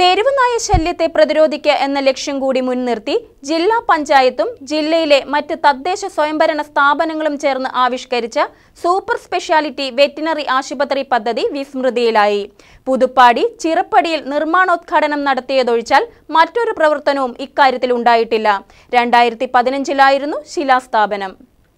തെരുവുനായ ശല്യത്തെ പ്രതിരോധിക്കുക എന്ന ലക്ഷ്യം കൂടി മുൻനിർത്തി ജില്ലാ പഞ്ചായത്തും ജില്ലയിലെ മറ്റ് തദ്ദേശ സ്വയംഭരണ സ്ഥാപനങ്ങളും ചേർന്ന് ആവിഷ്കരിച്ച സൂപ്പർ സ്പെഷ്യാലിറ്റി വെറ്റിനറി ആശുപത്രി പദ്ധതി വിസ്മൃതിയിലായി പുതുപ്പാടി ചിറപ്പടിയിൽ നിർമ്മാണോദ്ഘാടനം നടത്തിയതൊഴിച്ചാൽ മറ്റൊരു പ്രവർത്തനവും ഇക്കാര്യത്തിൽ ഉണ്ടായിട്ടില്ല രണ്ടായിരത്തി പതിനഞ്ചിലായിരുന്നു ശിലാസ്ഥാപനം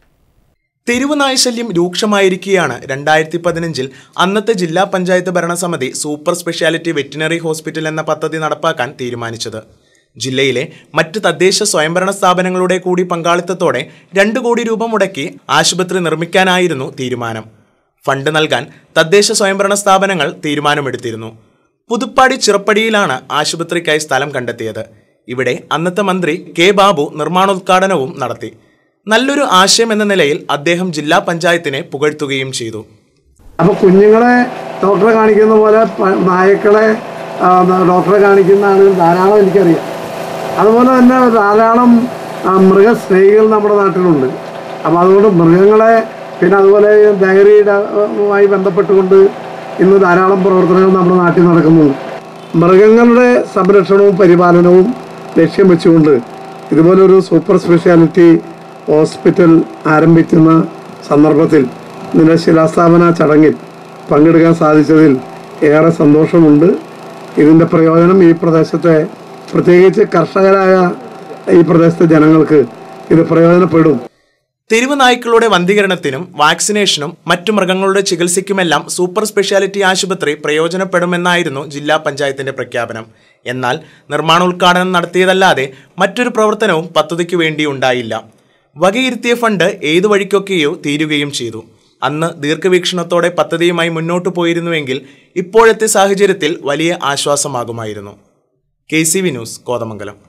തെരുവുനായ ശല്യം രൂക്ഷമായിരിക്കെയാണ് രണ്ടായിരത്തി പതിനഞ്ചിൽ അന്നത്തെ ജില്ലാ പഞ്ചായത്ത് ഭരണസമിതി സൂപ്പർ സ്പെഷ്യാലിറ്റി വെറ്റിനറി ഹോസ്പിറ്റൽ എന്ന പദ്ധതി നടപ്പാക്കാൻ തീരുമാനിച്ചത് ജില്ലയിലെ മറ്റ് തദ്ദേശ സ്വയംഭരണ സ്ഥാപനങ്ങളുടെ കൂടി പങ്കാളിത്തത്തോടെ രണ്ട് കോടി രൂപ മുടക്കി ആശുപത്രി നിർമ്മിക്കാനായിരുന്നു തീരുമാനം ഫണ്ട് നൽകാൻ തദ്ദേശ സ്വയംഭരണ സ്ഥാപനങ്ങൾ തീരുമാനമെടുത്തിരുന്നു പുതുപ്പാടി ചിറപ്പടിയിലാണ് ആശുപത്രിക്കായി സ്ഥലം കണ്ടെത്തിയത് ഇവിടെ അന്നത്തെ മന്ത്രി കെ ബാബു നിർമ്മാണോദ്ഘാടനവും നടത്തി നല്ലൊരു ആശയം എന്ന നിലയിൽ അദ്ദേഹം ജില്ലാ പഞ്ചായത്തിനെ പുകഴ്ത്തുകയും ചെയ്തു അപ്പോൾ കുഞ്ഞുങ്ങളെ ഡോക്ടറെ കാണിക്കുന്ന പോലെ പ- നായ്ക്കളെ ആ, ഡോക്ടറെ കാണിക്കുന്ന ആളുകൾ ധാരാളം എനിക്കറിയാം അതുപോലെ തന്നെ ധാരാളം ആ, മൃഗസ്നേഹികൾ നമ്മുടെ നാട്ടിലുണ്ട് അപ്പോൾ അതുകൊണ്ട് മൃഗങ്ങളെ പിന്നെ അതുപോലെ ഡയറിയുടെ മായി ബന്ധപ്പെട്ടുകൊണ്ട് ഇന്ന് ധാരാളം പ്രവർത്തനങ്ങൾ നമ്മുടെ നാട്ടിൽ നടക്കുന്നുണ്ട് മൃഗങ്ങളുടെ സംരക്ഷണവും പരിപാലനവും ലക്ഷ്യം വെച്ചുകൊണ്ട് ഇതുപോലൊരു സൂപ്പർ സ്പെഷ്യാലിറ്റി ഹോസ്പിറ്റൽ ആരംഭിക്കുന്ന സന്ദർഭത്തിൽ ഇതിൻ്റെ ശിലാസ്ഥാപന ചടങ്ങിൽ പങ്കെടുക്കാൻ സാധിച്ചതിൽ ഏറെ സന്തോഷമുണ്ട് ഇതിൻ്റെ പ്രയോജനം ഈ പ്രദേശത്തെ പ്രത്യേകിച്ച് കർഷകരായ ഈ പ്രദേശത്തെ ജനങ്ങൾക്ക് ഇത് പ്രയോജനപ്പെടും തെരുവ് നായ്ക്കളുടെ വന്ധീകരണത്തിനും വാക്സിനേഷനും മറ്റു മൃഗങ്ങളുടെ ചികിത്സയ്ക്കുമെല്ലാം സൂപ്പർ സ്പെഷ്യാലിറ്റി ആശുപത്രി പ്രയോജനപ്പെടുമെന്നായിരുന്നു ജില്ലാ പഞ്ചായത്തിന്റെ പ്രഖ്യാപനം എന്നാൽ നിർമ്മാണോദ്ഘാടനം നടത്തിയതല്ലാതെ മറ്റൊരു പ്രവർത്തനവും പദ്ധതിക്ക് വേണ്ടി ഉണ്ടായില്ല വകയിരുത്തിയ ഫണ്ട് ഏതു വഴിക്കൊക്കെയോ തീരുകയും ചെയ്തു അന്ന് ദീർഘവീക്ഷണത്തോടെ പദ്ധതിയുമായി മുന്നോട്ടു പോയിരുന്നുവെങ്കിൽ ഇപ്പോഴത്തെ സാഹചര്യത്തിൽ വലിയ ആശ്വാസമാകുമായിരുന്നു K C V news Kothamangalam